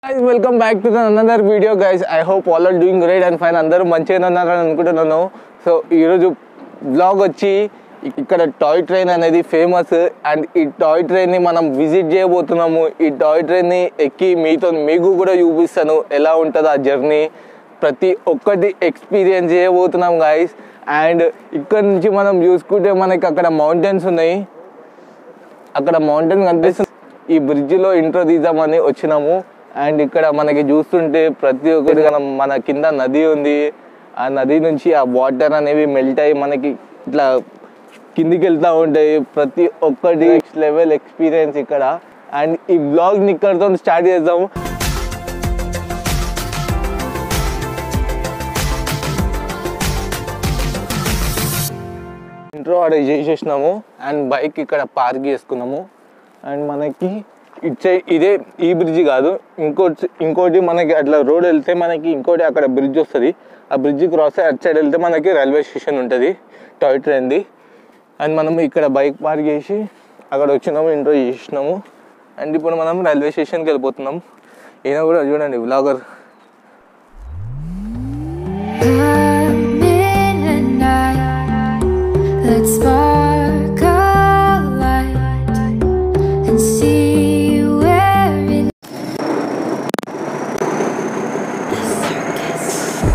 guys welcome back to another video guys I hope all are doing great and fine అందరూ మంచిగా ఉన్నారని అనుకుంటున్నాను so ఈరోజు blog వచ్చి ఇక్కడ టాయ్ ట్రైన్ అనేది ఫేమస్ అండ్ ఈ టాయ్ ట్రైన్ని మనం విజిట్ చేయబోతున్నాము ఈ టాయ్ ట్రైన్ని ఎక్కి మీతో మీకు కూడా చూపిస్తాను ఎలా ఉంటుంది ఆ జర్నీ ప్రతి ఒక్కటి ఎక్స్పీరియన్స్ చేయబోతున్నాం గాయస్ అండ్ ఇక్కడ నుంచి మనం చూసుకుంటే మనకి అక్కడ మౌంటైన్స్ ఉన్నాయి అక్కడ మౌంటైన్ కనిపిస్తుంది ఈ బ్రిడ్జిలో ఇంట్రో తీద్దామని వచ్చినాము అండ్ ఇక్కడ మనకి చూస్తుంటే ప్రతి ఒక్కటి మనం మన కింద నది ఉంది ఆ నది నుంచి ఆ వాటర్ అనేవి మెల్ట్ అయ్యి మనకి ఇట్లా కిందికి వెళ్తూ ఉంటాయి ప్రతి ఒక్కటి నెక్స్ట్ లెవెల్ ఎక్స్పీరియన్స్ ఇక్కడ అండ్ ఈ బ్లాగ్ని ఇక్కడతో స్టార్ట్ చేద్దాము ఇంట్రో ఆర్డర్ చేసేసినాము అండ్ బైక్ ఇక్కడ పార్క్ చేసుకున్నాము అండ్ మనకి ఇట్ సైడ్ ఇదే ఈ బ్రిడ్జ్ కాదు ఇంకోటి ఇంకోటి మనకి అట్లా రోడ్ వెళ్తే మనకి ఇంకోటి అక్కడ బ్రిడ్జ్ వస్తుంది ఆ బ్రిడ్జ్ క్రాస్ అయ్యి అటు సైడ్ వెళ్తే మనకి రైల్వే స్టేషన్ ఉంటుంది టాయ్ ట్రైన్ది అండ్ మనం ఇక్కడ బైక్ పార్క్ చేసి అక్కడ వచ్చినాము ఇంట్రో చేసినాము అండ్ ఇప్పుడు మనం రైల్వే స్టేషన్కి వెళ్ళిపోతున్నాం ఈయన కూడా చూడండి vlogger Come in at night, let's spark a light and see where it the circus.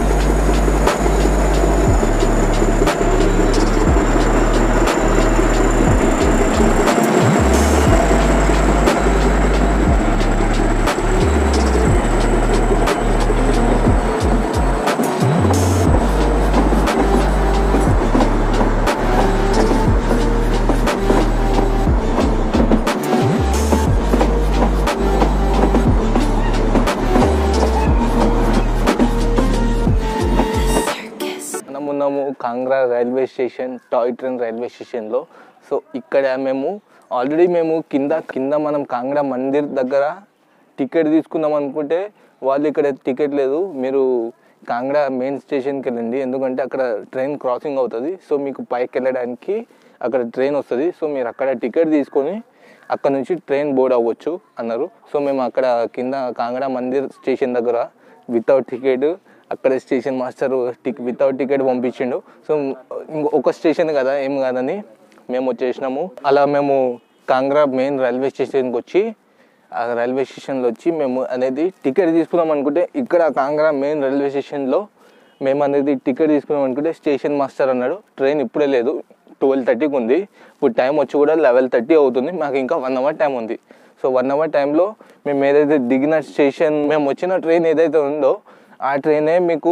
circus. మనం ఉన్నాము Kangra railway station toy train railway స్టేషన్లో సో ఇక్కడ మేము ఆల్రెడీ మేము కింద కింద మనం కాంగ్రా మందిర్ దగ్గర టికెట్ తీసుకుందాం అనుకుంటే వాళ్ళు ఇక్కడ టికెట్ లేదు మీరు కాంగ్రా మెయిన్ స్టేషన్కి వెళ్ళండి ఎందుకంటే అక్కడ ట్రైన్ క్రాసింగ్ అవుతుంది సో మీకు పైకి వెళ్ళడానికి అక్కడ ట్రైన్ వస్తుంది సో మీరు అక్కడ టికెట్ తీసుకొని అక్కడ నుంచి ట్రైన్ బోర్డ్ అవ్వచ్చు అన్నారు సో మేము అక్కడ కింద కాంగ్రా మందిర్ స్టేషన్ దగ్గర వితౌట్ టికెట్ అక్కడ స్టేషన్ మాస్టర్ టిక్ వితౌట్ టికెట్ పంపించిండు సో ఇంకో ఒక స్టేషన్ కదా ఏం కాదని మేము వచ్చేసినాము అలా మేము కాంగ్రా మెయిన్ రైల్వే స్టేషన్కి వచ్చి ఆ రైల్వే స్టేషన్లో వచ్చి మేము అనేది టికెట్ తీసుకుందాం అనుకుంటే ఇక్కడ కాంగ్రా మెయిన్ రైల్వే స్టేషన్లో మేము అనేది టికెట్ తీసుకుందాం అనుకుంటే స్టేషన్ మాస్టర్ అన్నాడు ట్రైన్ ఇప్పుడే లేదు ట్వెల్వ్ థర్టీకి ఉంది ఇప్పుడు టైం వచ్చి కూడా లెవెల్ థర్టీ అవుతుంది మాకు ఇంకా వన్ అవర్ టైం ఉంది సో వన్ అవర్ టైంలో మేము ఏదైతే దిగిన స్టేషన్ మేము వచ్చిన ట్రైన్ ఏదైతే ఉందో ఆ ట్రైనే మీకు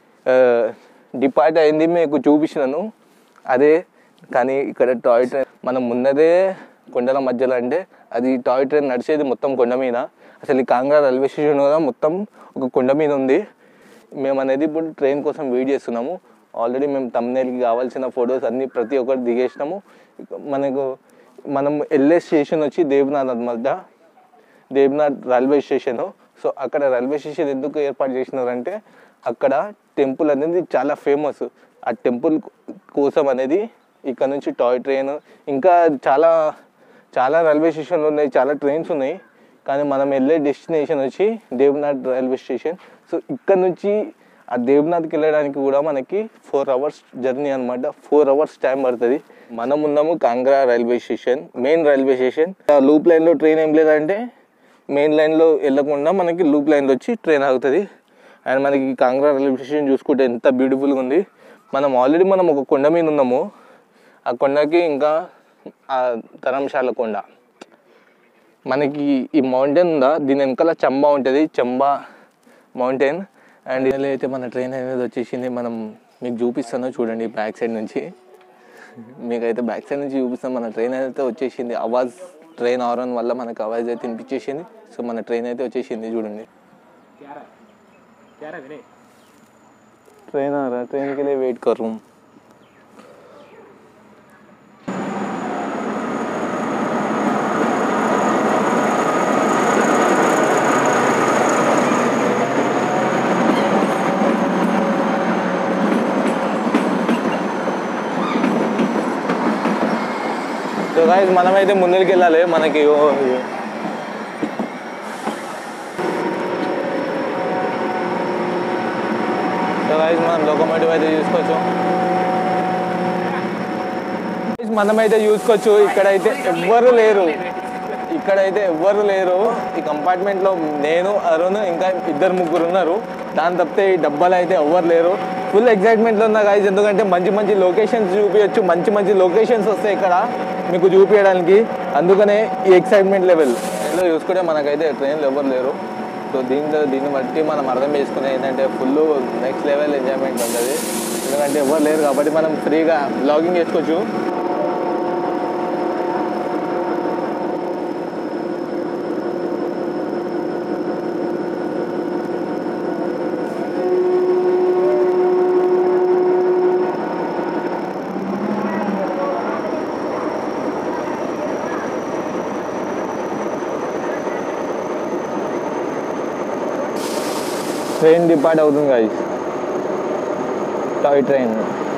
డిపార్ట్ అయింది మీకు చూపించినాను అదే కానీ ఇక్కడ టాయ్ ట్రైన్ మనం ముందరే కొండల మధ్యలో అంటే అది టాయ్ ట్రైన్ నడిచేది మొత్తం కొండ మీద అసలు ఈ కాంగ్రా రైల్వే స్టేషన్ కూడా మొత్తం ఒక కొండ మీద ఉంది మేము అనేది ఇప్పుడు ట్రైన్ కోసం వెయిట్ చేస్తున్నాము ఆల్రెడీ మేము తమ్నేల్కి కావాల్సిన ఫొటోస్ అన్నీ ప్రతి ఒక్కటి దిగేసినాము ఇక మనకు మనం వెళ్ళే స్టేషన్ వచ్చి దేవనాథ్ అనమాట దేవ్నాథ్ రైల్వే స్టేషన్ సో అక్కడ రైల్వే స్టేషన్ ఎందుకు ఏర్పాటు చేసినారంటే అక్కడ టెంపుల్ అనేది చాలా ఫేమస్ ఆ టెంపుల్ కోసం అనేది ఇక్కడ నుంచి టాయ్ ట్రైన్ ఇంకా చాలా చాలా రైల్వే స్టేషన్లు ఉన్నాయి చాలా ట్రైన్స్ ఉన్నాయి కానీ మనం వెళ్ళే డెస్టినేషన్ వచ్చి దేవ్నాథ్ రైల్వే స్టేషన్ సో ఇక్కడ నుంచి ఆ దేవ్నాథ్కి వెళ్ళడానికి కూడా మనకి ఫోర్ అవర్స్ జర్నీ అనమాట ఫోర్ అవర్స్ టైం పడుతుంది మనం ఉన్నాము Kangra railway station main railway station loop లైన్లో ట్రైన్ ఏం లేదంటే మెయిన్ లైన్లో వెళ్ళకుండా మనకి లూప్ లైన్లో వచ్చి ట్రైన్ ఆగుతుంది అండ్ మనకి కాంగ్రా రైల్వే స్టేషన్ చూసుకుంటే ఎంత బ్యూటిఫుల్గా ఉంది మనం ఆల్రెడీ మనం ఒక కొండ మీద ఉన్నాము ఆ కొండకి ఇంకా ఆ ధర్మశాల కొండ మనకి ఈ మౌంటైన్ ఉందా దీని వెనకాల చంబా ఉంటుంది చంబా మౌంటైన్ అండ్ ఇలా అయితే మన ట్రైన్ అనేది వచ్చేసింది మనం మీకు చూపిస్తాను చూడండి బ్యాక్ సైడ్ నుంచి మీకైతే బ్యాక్ సైడ్ నుంచి చూపిస్తాం మన ట్రైన్ అయితే వచ్చేసింది అవాజ్ ట్రైన్ ఆరన్ వల్ల మనకు అవాజ్ అయితే వినిపించేసింది సో మన ట్రైన్ అయితే వచ్చేసింది చూడండి ट्रेन आ रहा है ट्रेन के लिए वेट कर रहा हूँ సో గాయస్ మనమైతే ముందుకు వెళ్ళాలి మనకి ఓ- మనం లోకోమోటివ్ అయితే చూసుకోవచ్చు మనమైతే చూసుకోవచ్చు ఇక్కడైతే ఎవ్వరు లేరు ఇక్కడైతే ఎవ్వరు లేరు ఈ కంపార్ట్మెంట్లో నేను అరుణ్ ఇంకా ఇద్దరు ముగ్గురు ఉన్నారు దాని తప్పితే ఈ డబ్బాలు అయితే ఎవ్వరు లేరు ఫుల్ ఎగ్జైట్మెంట్లో ఉన్నా గాయస్ ఎందుకంటే మంచి మంచి లొకేషన్స్ చూపించచ్చు మంచి మంచి లొకేషన్స్ వస్తాయి ఇక్కడ మీకు చూపించడానికి అందుకనే ఈ ఎక్సైట్మెంట్ లెవెల్ ఇలా చూసుకుంటే మనకైతే ట్రైన్లో ఎవరు లేరు సో దీంట్లో దీన్ని బట్టి మనం అర్థం చేసుకునే ఏంటంటే ఫుల్ నెక్స్ట్ లెవెల్ ఎంజాయ్మెంట్ ఉంటుంది ఎందుకంటే ఎవరు లేరు కాబట్టి మనం ఫ్రీగా బ్లాగింగ్ చేసుకోవచ్చు ట్రైన్ డిపార్ట్ అవుతుంది గాయస్ టాయ్ ట్రైన్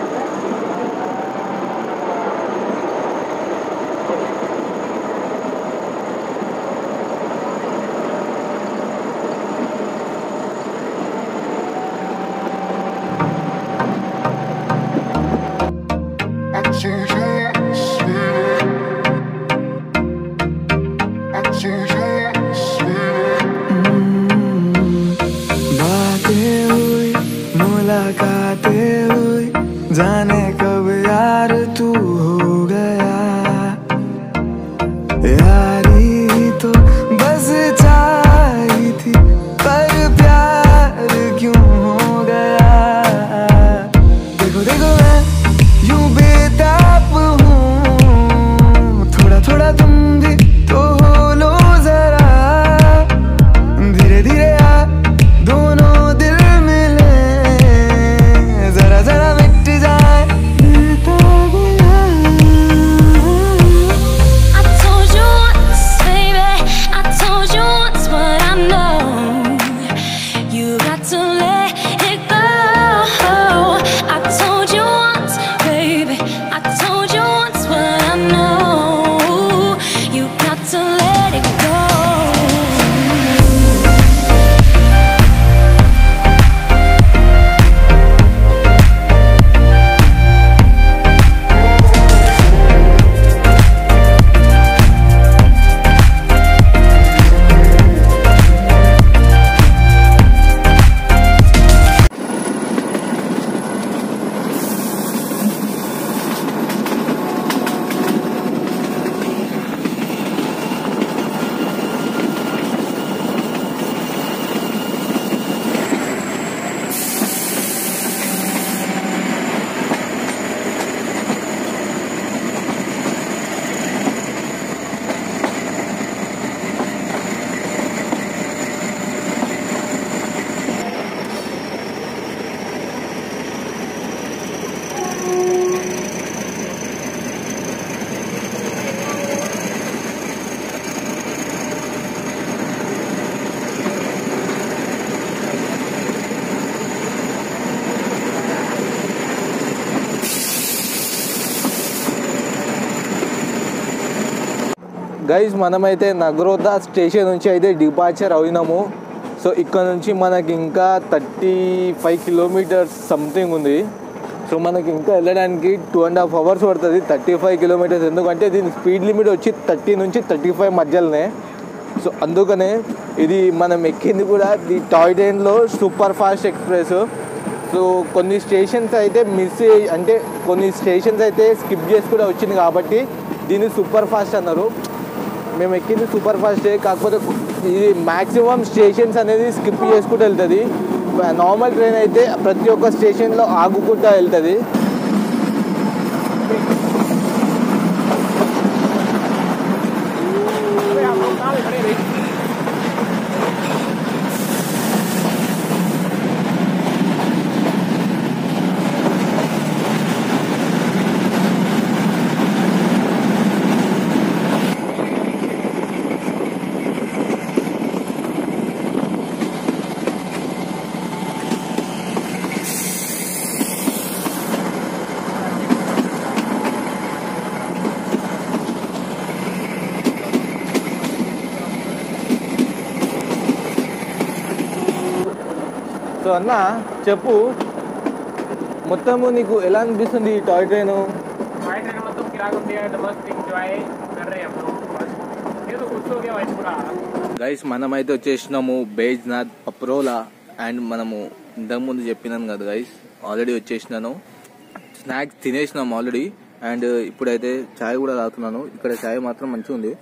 बातें हुई मुलाकातें हुई जाने कब यार तू हो गया यारी तो बस चाही थी पर प्यार क्यों हो गया देखो देखो मैं यूं बेताब हूँ थोड़ा थोड़ा तुम भी तो हो लो जरा धीरे धीरे आ दोनों दिल मिले जरा जरा मिट जाए I told you once, baby. I told you once what I know. You got to let it go. I told you once, baby. I told you once what I know. You got to let it go. Guys మనమైతే Nagrota station నుంచి అయితే departure అయినాము so ఇక్కడ నుంచి మనకి ఇంకా thirty five kilometres something ఉంది so మనకి ఇంకా వెళ్ళడానికి టూ అండ్ హాఫ్ అవర్స్ పడుతుంది థర్టీ ఫైవ్ కిలోమీటర్స్ ఎందుకంటే దీని స్పీడ్ లిమిట్ వచ్చి థర్టీ నుంచి థర్టీ ఫైవ్ మధ్యలోనే సో అందుకనే ఇది మనం ఎక్కింది కూడా ది టాయ్ ట్రైన్లో సూపర్ ఫాస్ట్ ఎక్స్ప్రెస్ సో కొన్ని స్టేషన్స్ అయితే మిస్ అంటే కొన్ని స్టేషన్స్ అయితే స్కిప్ చేసి కూడా వచ్చింది కాబట్టి దీన్ని సూపర్ ఫాస్ట్ అన్నారు మేము ఎక్కింది సూపర్ ఫాస్టే కాకపోతే ఇది మ్యాక్సిమం స్టేషన్స్ అనేది స్కిప్ చేసుకుంటూ వెళ్తుంది నార్మల్ ట్రైన్ అయితే ప్రతి ఒక్క స్టేషన్లో ఆగుకుంటూ వెళ్తుంది సో అన్న చెప్పు మొత్తము నీకు ఎలా అనిపిస్తుంది ఈ టాయ్ ట్రైన్ टॉय ट्रेन मतलब किराया दिया है तो बस इंजॉय कर रहे हैं हम लोग बस ये तो खुश हो गया भाई पूरा గైస్ మనమైతే వచ్చేసినాము బేజ్నాథ్ పప్రోలా అండ్ మనము ఇంతకుముందు చెప్పినాను కదా గైస్ ఆల్రెడీ వచ్చేసినాను స్నాక్స్ తినేసినాము ఆల్రెడీ అండ్ ఇప్పుడైతే చాయ్ కూడా తాగుతున్నాను ఇక్కడ చాయ్ మాత్రం మంచిగా ఉంది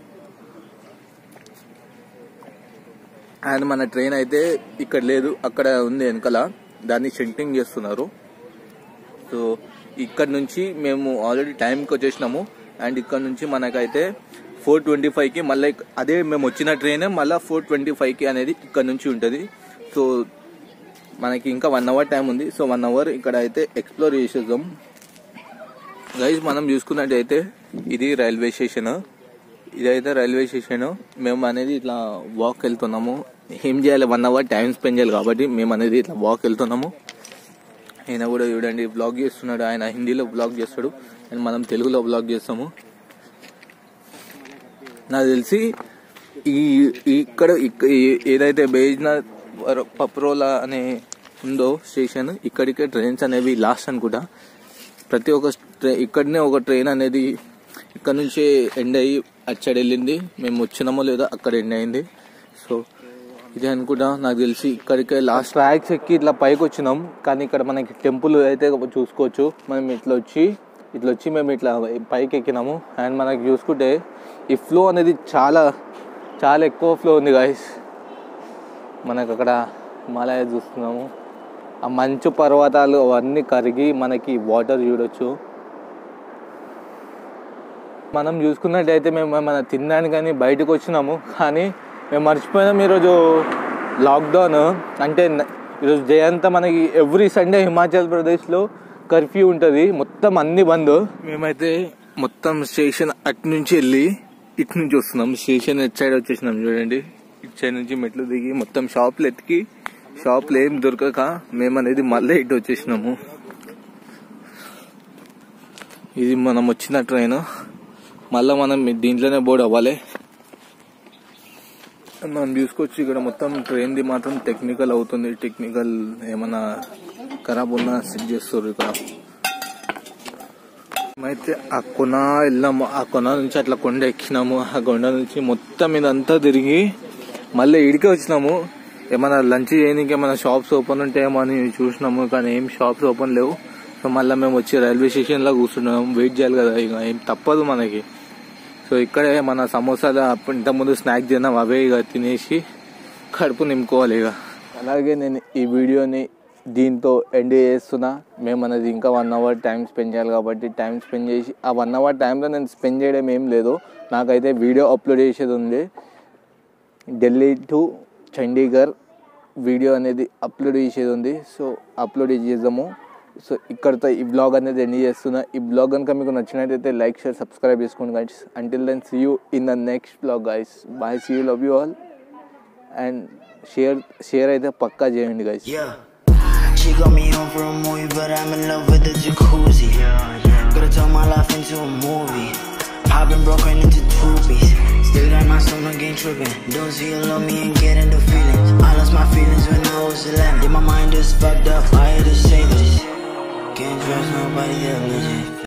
అండ్ మన ట్రైన్ అయితే ఇక్కడ లేదు అక్కడ ఉంది వెనకాల దాన్ని షెంటింగ్ చేస్తున్నారు సో ఇక్కడ నుంచి మేము ఆల్రెడీ టైంకి వచ్చేసినాము అండ్ ఇక్కడ నుంచి మనకైతే ఫోర్ ట్వంటీ ఫైవ్కి మళ్ళీ అదే మేము వచ్చిన ట్రైన్ మళ్ళీ ఫోర్ ట్వంటీ ఫైవ్కి అనేది ఇక్కడ నుంచి ఉంటుంది సో మనకి ఇంకా వన్ అవర్ టైం ఉంది సో వన్ అవర్ ఇక్కడ అయితే ఎక్స్ప్లోర్ చేసేద్దాం గైజ్ మనం చూసుకున్నట్టయితే ఇది రైల్వే స్టేషన్ ఇదైతే రైల్వే స్టేషన్ మేము అనేది ఇట్లా వాక్ వెళ్తున్నాము ఏం చేయాలి వన్ అవర్ టైం స్పెండ్ చేయాలి కాబట్టి మేము అనేది ఇట్లా వాక్ వెళ్తున్నాము ఆయన కూడా చూడండి బ్లాగ్ చేస్తున్నాడు ఆయన హిందీలో బ్లాగ్ చేస్తాడు అండ్ మనం తెలుగులో బ్లాగ్ చేస్తాము నాకు తెలిసి ఈ ఈ ఇక్కడ ఇక్క- ఈ- ఏదైతే బేజ్నాథ్ వర- పప్రోలా అనే ఉందో స్టేషన్ ఇక్కడికే ట్రైన్స్ అనేవి లాస్ట్ అనుకుంటా ప్రతి ఒక్క ట్రై ఇక్కడనే ఒక ట్రైన్ అనేది ఇక్కడ నుంచే ఎండ్ అయ్యి అటు సైడ్ వెళ్ళింది మేము వచ్చినామో లేదో అక్కడ ఎండ్ అయింది సో ఇది అనుకుంటా నాకు తెలిసి ఇక్కడికే లాస్ట్ ట్రాక్స్ ఎక్కి ఇట్లా పైకి వచ్చినాం కానీ ఇక్కడ మనకి టెంపుల్ అయితే చూసుకోవచ్చు మనం ఇట్లా వచ్చి ఇట్లా వచ్చి మేము ఇట్లా పైకి ఎక్కినాము అండ్ మనకి చూసుకుంటే ఈ ఫ్లో అనేది చాలా చాలా ఎక్కువ ఫ్లో ఉంది గాయస్ మనకు అక్కడ హిమాలయ చూస్తున్నాము ఆ మంచు పర్వతాలు అవన్నీ కరిగి మనకి వాటర్ చూడొచ్చు మనం చూసుకున్నట్టయితే మేము మన తినడానికని బయటకు వచ్చినాము కానీ మేము మర్చిపోయినాం ఈరోజు లాక్డౌన్ అంటే న- ఈరోజు జయంత మనకి ఎవ్రీ సండే హిమాచల్ ప్రదేశ్లో కర్ఫ్యూ ఉంటుంది మొత్తం అన్ని బంద్ మేమైతే మొత్తం స్టేషన్ అటు నుంచి వెళ్ళి ఇటు నుంచి వస్తున్నాం స్టేషన్ ఇటు సైడ్ వచ్చేసినాం చూడండి ఇటు సైడ్ నుంచి మెట్లు దిగి మొత్తం షాపులు ఎత్తికి షాపులు ఏం దొరకక మేము అనేది మళ్ళీ ఇటు వచ్చేసినాము ఇది మనం వచ్చిన ట్రైన్ మళ్ళీ మనం దీంట్లోనే బోర్డు అవ్వాలి మనం చూసుకోవచ్చు ఇక్కడ మొత్తం ట్రైన్ది మాత్రం టెక్నికల్ అవుతుంది టెక్నికల్ ఏమన్నా ఖరాబ్ ఉన్నా సెట్ చేస్తారు ఇక్కడ అయితే ఆ కొన వెళ్ళాము ఆ కొన నుంచి అట్లా కొండ ఎక్కినాము ఆ కొండ నుంచి మొత్తం ఇదంతా తిరిగి మళ్ళీ ఇడికే వచ్చినాము ఏమైనా లంచ్ చేయడానికి ఏమైనా షాప్స్ ఓపెన్ ఉంటాయేమో అని చూసినాము కానీ ఏం షాప్స్ ఓపెన్ లేవు సో మళ్ళీ మేము వచ్చి రైల్వే స్టేషన్లో కూర్చున్నాము వెయిట్ చేయాలి కదా ఇక ఏం తప్పదు మనకి సో ఇక్కడే మన సమోసాలు అప్పుడు ఇంతకుముందు స్నాక్ తిన్నాం అవే ఇక తినేసి కడుపు నింపుకోవాలి ఇక అలాగే నేను ఈ వీడియోని దీంతో ఎండ్ చేస్తున్నా మేము అనేది ఇంకా వన్ అవర్ టైం స్పెండ్ చేయాలి కాబట్టి టైం స్పెండ్ చేసి ఆ వన్ అవర్ టైంలో నేను స్పెండ్ చేయడం ఏం లేదు నాకైతే వీడియో అప్లోడ్ చేసేది ఉంది ఢిల్లీ టు చండీగఢ్ వీడియో అనేది అప్లోడ్ చేసేది ఉంది సో అప్లోడ్ చేద్దాము సో ఇక్కడితో ఈ బ్లాగ్ అనేది ఎండ్ చేస్తున్నా ఈ బ్లాగ్ కనుక మీకు నచ్చినట్టయితే లైక్ షేర్ సబ్స్క్రైబ్ చేసుకోండి guys until then see you in the next blog guys bye see you love you all and share share అయితే పక్కా చేయండి guys Yeah. She got me home for a movie, but I'm in love with the jacuzzi. Gotta turn my life into a movie. I've been broken into rubies. Still got my stomach ain't tripping. Don't see you love me and get into feelings. I lost my feelings when I was 11. Yeah, my mind is fucked up. I had to say this. Can't trust nobody else.